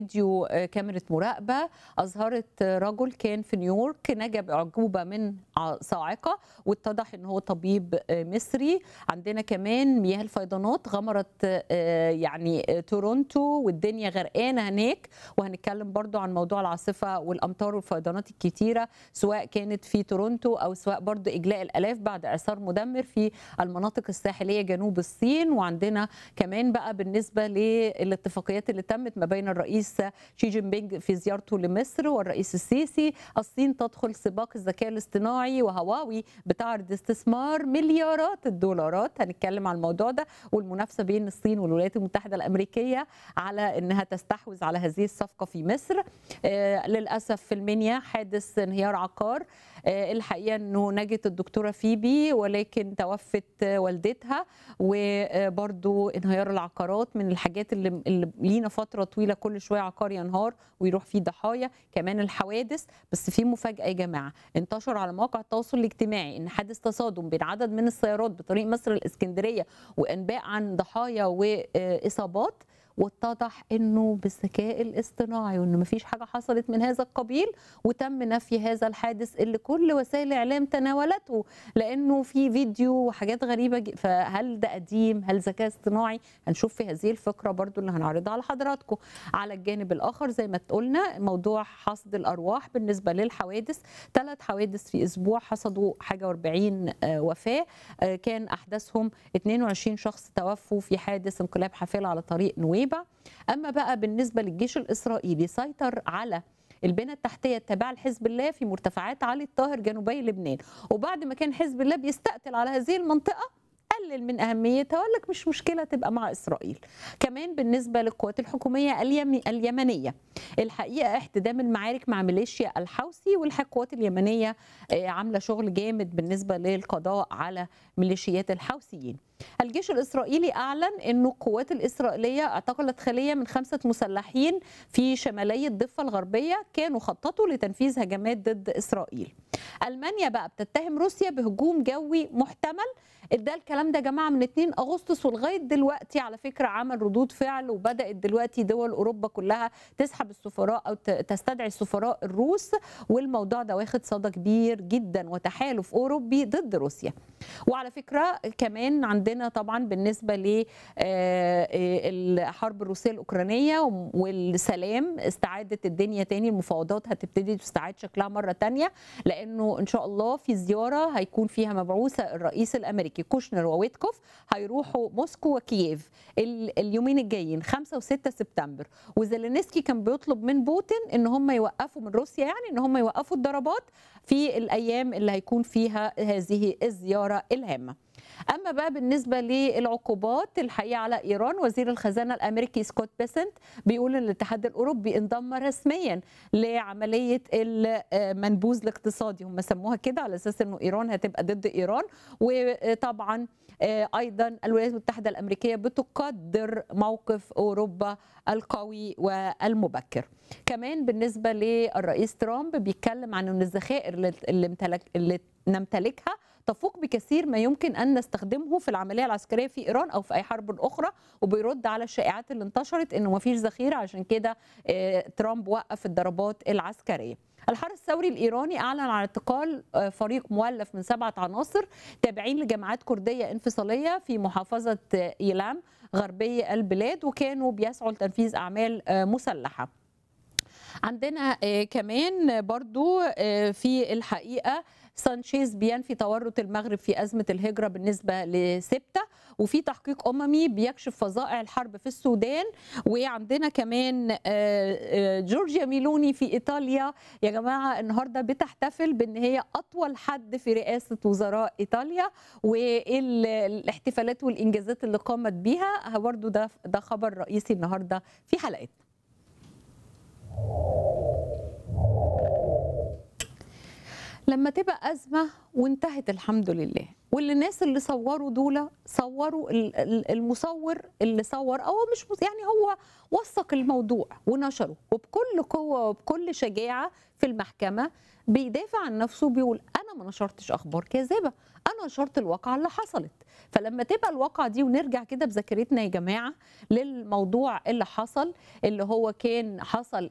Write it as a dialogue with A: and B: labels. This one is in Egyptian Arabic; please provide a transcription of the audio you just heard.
A: فيديو كاميرا مراقبة أظهرت رجل كان في نيويورك نجا بأعجوبة من صاعقة واتضح إن هو طبيب مصري عندنا كمان مياه الفيضانات غمرت يعني تورونتو والدنيا غرقانة هناك وهنتكلم برضو عن موضوع العاصفة والأمطار والفيضانات الكتيرة سواء كانت في تورونتو أو سواء برضو إجلاء الألاف بعد إعصار مدمر في المناطق الساحلية جنوب الصين وعندنا كمان بقى بالنسبة للاتفاقيات اللي تمت ما بين الرئيس شي جين بينج في زيارته لمصر والرئيس السيسي الصين تدخل سباق الذكاء الاصطناعي وهواوي بتعرض استثمار مليارات الدولارات هنتكلم عن الموضوع ده والمنافسة بين الصين والولايات المتحدة الأمريكية على أنها تستحوذ على هذه الصفقة في مصر آه للأسف في المنيا حادث انهيار عقار آه الحقيقة أنه نجت الدكتورة فيبي ولكن توفت والدتها وبرضو انهيار العقارات من الحاجات اللي, اللي لينا فترة طويلة كل شوية عقار ينهار ويروح فيه ضحايا كمان الحوادث بس في مفاجأة يا جماعة انتشر على مواقع التواصل الاجتماعي ان حادث تصادم بين عدد من السيارات بطريق مصر الاسكندرية وانباء عن ضحايا واصابات واتضح انه بالذكاء الاصطناعي وانه مفيش حاجه حصلت من هذا القبيل وتم نفي هذا الحادث اللي كل وسائل الاعلام تناولته لانه في فيديو وحاجات غريبه فهل ده قديم هل ذكاء اصطناعي هنشوف في هذه الفقره برضو اللي هنعرضها على حضراتكم على الجانب الاخر زي ما قلنا موضوع حصد الارواح بالنسبه للحوادث ثلاث حوادث في اسبوع حصدوا حاجه و40 وفاه كان احدثهم 22 شخص توفوا في حادث انقلاب حافله على طريق نويبع اما بقى بالنسبه للجيش الاسرائيلي سيطر على البنى التحتيه التابعه لحزب الله في مرتفعات علي الطاهر جنوبي لبنان وبعد ما كان حزب الله بيستقتل على هذه المنطقه قلل من اهميتها وقال لك مش مشكله تبقى مع اسرائيل كمان بالنسبه للقوات الحكوميه اليمنيه الحقيقه احتدام المعارك مع ميليشيا الحوثي والقوات اليمنيه عامله شغل جامد بالنسبه للقضاء على ميليشيات الحوثيين الجيش الاسرائيلي اعلن انه القوات الاسرائيليه اعتقلت خليه من خمسه مسلحين في شمالي الضفه الغربيه كانوا خططوا لتنفيذ هجمات ضد اسرائيل. المانيا بقى بتتهم روسيا بهجوم جوي محتمل ده الكلام ده يا جماعه من 2 اغسطس ولغايه دلوقتي على فكره عمل ردود فعل وبدات دلوقتي دول اوروبا كلها تسحب السفراء او تستدعي السفراء الروس والموضوع ده واخد صدى كبير جدا وتحالف اوروبي ضد روسيا. وعلى فكره كمان عندنا طبعا بالنسبه للحرب الروسيه الاوكرانيه والسلام استعادت الدنيا تاني المفاوضات هتبتدي تستعاد شكلها مره تانية لانه ان شاء الله في زياره هيكون فيها مبعوثه الرئيس الامريكي كوشنر وويتكوف هيروحوا موسكو وكييف اليومين الجايين 5 و6 سبتمبر وزيلينسكي كان بيطلب من بوتين ان هم يوقفوا من روسيا يعني ان هم يوقفوا الضربات في الايام اللي هيكون فيها هذه الزياره الهامه اما بقى بالنسبه للعقوبات الحقيقه على ايران وزير الخزانه الامريكي سكوت بيسنت بيقول ان الاتحاد الاوروبي انضم رسميا لعمليه المنبوذ الاقتصادي هم سموها كده على اساس انه ايران هتبقى ضد ايران وطبعا ايضا الولايات المتحده الامريكيه بتقدر موقف اوروبا القوي والمبكر كمان بالنسبه للرئيس ترامب بيتكلم عن ان الذخائر اللي, امتلك اللي نمتلكها تفوق بكثير ما يمكن ان نستخدمه في العمليه العسكريه في ايران او في اي حرب اخرى وبيرد على الشائعات اللي انتشرت انه ما فيش ذخيره عشان كده ترامب وقف الضربات العسكريه الحرس الثوري الايراني اعلن عن اعتقال فريق مؤلف من سبعه عناصر تابعين لجماعات كرديه انفصاليه في محافظه ايلام غربي البلاد وكانوا بيسعوا لتنفيذ اعمال مسلحه عندنا كمان برضو في الحقيقه سانشيز بينفي تورط المغرب في أزمة الهجرة بالنسبة لسبتة وفي تحقيق أممي بيكشف فظائع الحرب في السودان وعندنا كمان جورجيا ميلوني في إيطاليا يا جماعة النهاردة بتحتفل بأن هي أطول حد في رئاسة وزراء إيطاليا والاحتفالات والإنجازات اللي قامت بيها برضو ده ده خبر رئيسي النهاردة في حلقتنا لما تبقى أزمة وانتهت الحمد لله واللي الناس اللي صوروا دول صوروا المصور اللي صور او مش يعني هو وثق الموضوع ونشره وبكل قوه وبكل شجاعه في المحكمه بيدافع عن نفسه بيقول انا انا ما نشرتش اخبار كاذبه انا نشرت الواقعه اللي حصلت فلما تبقى الواقعه دي ونرجع كده بذاكرتنا يا جماعه للموضوع اللي حصل اللي هو كان حصل